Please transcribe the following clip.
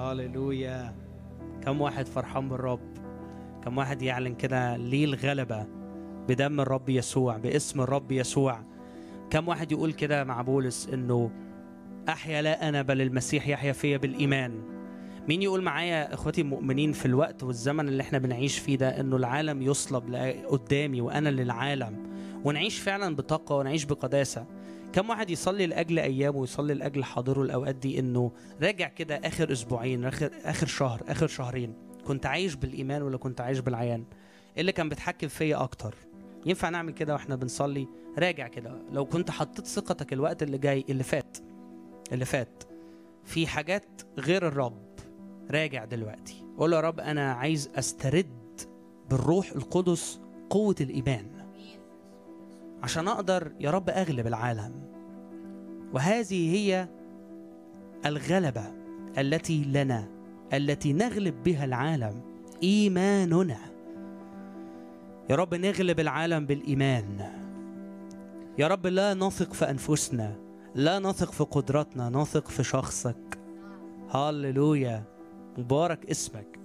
هاليلويا كم واحد فرحان بالرب كم واحد يعلن كده ليه الغلبة بدم الرب يسوع باسم الرب يسوع كم واحد يقول كده مع بولس انه احيا لا انا بل المسيح يحيا فيا بالايمان مين يقول معايا اخواتي المؤمنين في الوقت والزمن اللي احنا بنعيش فيه ده انه العالم يصلب لا- قدامي وانا للعالم ونعيش فعلا بطاقه ونعيش بقداسه كم واحد يصلي لاجل ايامه ويصلي لاجل حاضره الاوقات دي انه راجع كده اخر اسبوعين اخر اخر شهر اخر شهرين كنت عايش بالايمان ولا كنت عايش بالعيان ايه اللي كان بيتحكم فيا اكتر ينفع نعمل كده واحنا بنصلي راجع كده لو كنت حطيت ثقتك الوقت اللي جاي اللي فات اللي فات في حاجات غير الرب راجع دلوقتي قول له يا رب انا عايز استرد بالروح القدس قوة الإيمان عشان أقدر يا رب أغلب العالم وهذه هي الغلبة التي لنا التي نغلب بها العالم إيماننا يا رب نغلب العالم بالإيمان يا رب لا نثق في أنفسنا لا نثق في قدرتنا نثق في شخصك هاللويا مبارك اسمك